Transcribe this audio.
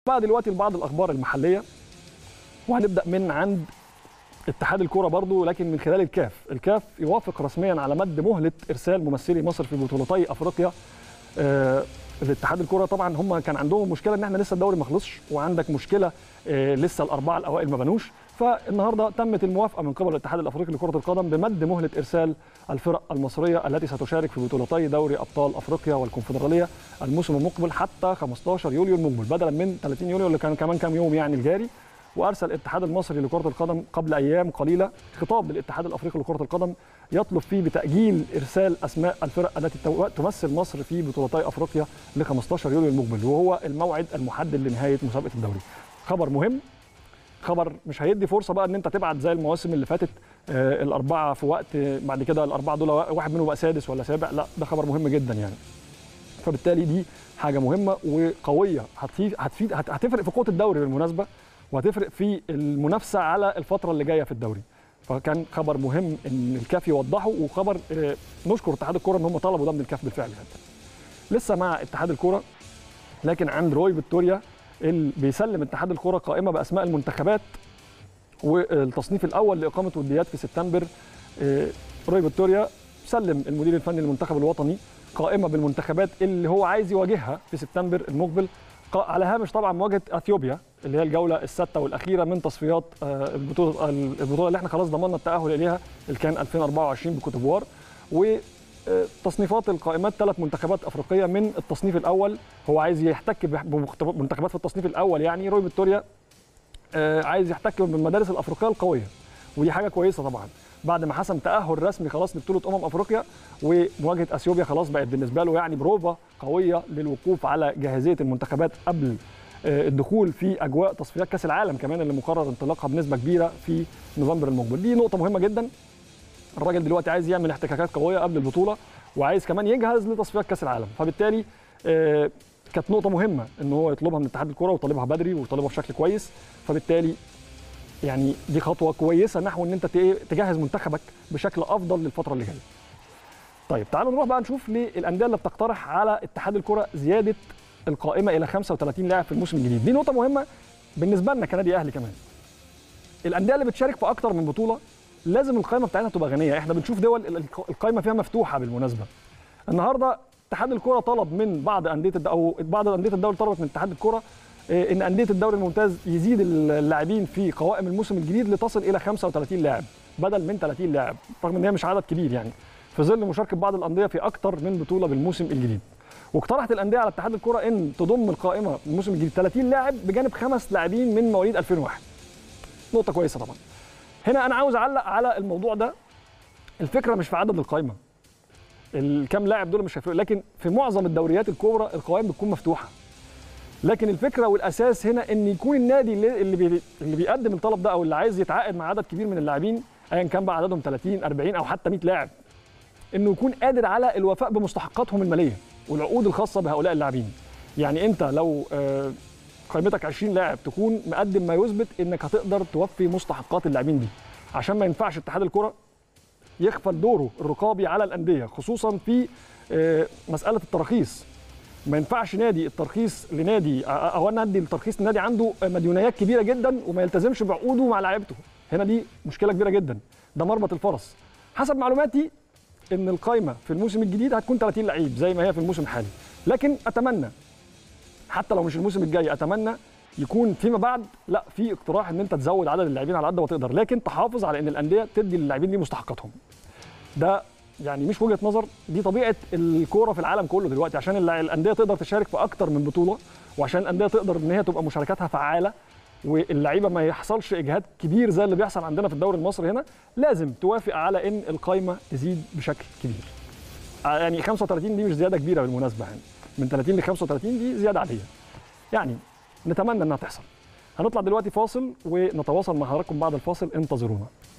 بقى دلوقتي لبعض الاخبار المحليه وهنبدا من عند اتحاد الكوره برضو لكن من خلال الكاف الكاف يوافق رسميا على مد مهله ارسال ممثلي مصر في بطولتي افريقيا آه الاتحاد الكوره طبعا هم كان عندهم مشكله ان احنا لسه الدوري ما خلصش وعندك مشكله آه لسه الاربعه الاوائل ما بنوش فالنهارده تمت الموافقه من قبل الاتحاد الافريقي لكره القدم بمد مهله ارسال الفرق المصريه التي ستشارك في بطولتي دوري ابطال افريقيا والكونفدراليه الموسم المقبل حتى 15 يوليو المقبل بدلا من 30 يوليو اللي كان كمان كام يوم يعني الجاري وارسل الاتحاد المصري لكره القدم قبل ايام قليله خطاب للاتحاد الافريقي لكره القدم يطلب فيه بتاجيل ارسال اسماء الفرق التي تمثل مصر في بطولتي افريقيا ل 15 يوليو المقبل وهو الموعد المحدد لنهايه مسابقه الدوري. خبر مهم خبر مش هيدي فرصه بقى ان انت تبعت زي المواسم اللي فاتت آه الاربعه في وقت بعد كده الاربعه دول واحد منهم بقى سادس ولا سابع لا ده خبر مهم جدا يعني. فبالتالي دي حاجه مهمه وقويه هتفيد هتفيد هتفرق في قوه الدوري بالمناسبه وهتفرق في المنافسه على الفتره اللي جايه في الدوري فكان خبر مهم ان الكاف يوضحه وخبر نشكر اتحاد الكوره ان هم طلبوا ده من الكاف بالفعل يعني. لسه مع اتحاد الكوره لكن عند روي فيكتوريا اللي بيسلم اتحاد الكوره قائمه باسماء المنتخبات والتصنيف الاول لاقامه وديات في سبتمبر روي فيكتوريا سلم المدير الفني للمنتخب الوطني قائمه بالمنتخبات اللي هو عايز يواجهها في سبتمبر المقبل على هامش طبعا مواجهه اثيوبيا اللي هي الجوله السادسه والاخيره من تصفيات البطوله البطوله اللي احنا خلاص ضمننا التاهل اليها اللي كان 2024 بكوتيفوار وتصنيفات القائمات ثلاث منتخبات افريقيه من التصنيف الاول هو عايز يحتك بمنتخبات في التصنيف الاول يعني روي فيكتوريا عايز يحتك بالمدارس الافريقيه القويه ودي حاجه كويسه طبعا بعد ما حسم تاهل رسمي خلاص لبطوله امم افريقيا ومواجهه اثيوبيا خلاص بقت بالنسبه له يعني بروفا قويه للوقوف على جاهزيه المنتخبات قبل الدخول في اجواء تصفيات كاس العالم كمان اللي مقرر انطلاقها بنسبه كبيره في نوفمبر المقبل دي نقطه مهمه جدا الراجل دلوقتي عايز يعمل احتكاكات قويه قبل البطوله وعايز كمان يجهز لتصفيات كاس العالم فبالتالي كانت نقطه مهمه ان هو يطلبها من اتحاد الكره وطالبها بدري وطالبها بشكل كويس فبالتالي يعني دي خطوه كويسه نحو ان انت تجهز منتخبك بشكل افضل للفتره اللي جايه. طيب تعالوا نروح بقى نشوف للانديه اللي بتقترح على اتحاد الكره زياده القائمه الى 35 لاعب في الموسم الجديد، دي نقطه مهمه بالنسبه لنا كنادي اهلي كمان. الانديه اللي بتشارك في اكتر من بطوله لازم القائمه بتاعتها تبقى غنيه، احنا بنشوف دول القائمه فيها مفتوحه بالمناسبه. النهارده اتحاد الكره طلب من بعض انديه او بعض انديه الدوري طلبت من اتحاد الكره ان انديه الدوري الممتاز يزيد اللاعبين في قوائم الموسم الجديد لتصل الى 35 لاعب بدل من 30 لاعب رغم ان هي مش عدد كبير يعني في ظل مشاركه بعض الانديه في اكثر من بطوله بالموسم الجديد واقترحت الانديه على اتحاد الكره ان تضم القائمه الموسم الجديد 30 لاعب بجانب خمس لاعبين من مواليد 2001 نقطه كويسه طبعا هنا انا عاوز اعلق على الموضوع ده الفكره مش في عدد القائمه الكام لاعب دول مش هيفرقوا لكن في معظم الدوريات الكبرى القوائم بتكون مفتوحه لكن الفكره والاساس هنا ان يكون النادي اللي اللي, بي اللي بيقدم الطلب ده او اللي عايز يتعاقد مع عدد كبير من اللاعبين ايا كان بقى عددهم 30 40 او حتى 100 لاعب انه يكون قادر على الوفاء بمستحقاتهم الماليه والعقود الخاصه بهؤلاء اللاعبين يعني انت لو قائمتك 20 لاعب تكون مقدم ما يثبت انك هتقدر توفي مستحقات اللاعبين دي عشان ما ينفعش اتحاد الكره يغفل دوره الرقابي على الانديه خصوصا في مساله التراخيص ما ينفعش نادي الترخيص لنادي او انا ادي الترخيص لنادي عنده مديونيات كبيره جدا وما يلتزمش بعقوده مع لعيبته هنا دي مشكله كبيره جدا ده مربط الفرس حسب معلوماتي ان القايمه في الموسم الجديد هتكون 30 لعيب زي ما هي في الموسم الحالي لكن اتمنى حتى لو مش الموسم الجاي اتمنى يكون فيما بعد لا في اقتراح ان انت تزود عدد اللاعبين على قد ما تقدر لكن تحافظ على ان الانديه تدي للاعبين دي مستحقاتهم ده يعني مش وجهه نظر دي طبيعه الكوره في العالم كله دلوقتي عشان الانديه تقدر تشارك في اكتر من بطوله وعشان الانديه تقدر ان هي تبقى مشاركاتها فعاله واللعيبه ما يحصلش اجهاد كبير زي اللي بيحصل عندنا في الدوري المصري هنا لازم توافق على ان القايمه تزيد بشكل كبير يعني 35 دي مش زياده كبيره بالمناسبه يعني من 30 ل 35 دي زياده عاديه يعني نتمنى انها تحصل هنطلع دلوقتي فاصل ونتواصل مع حضراتكم بعد الفاصل انتظرونا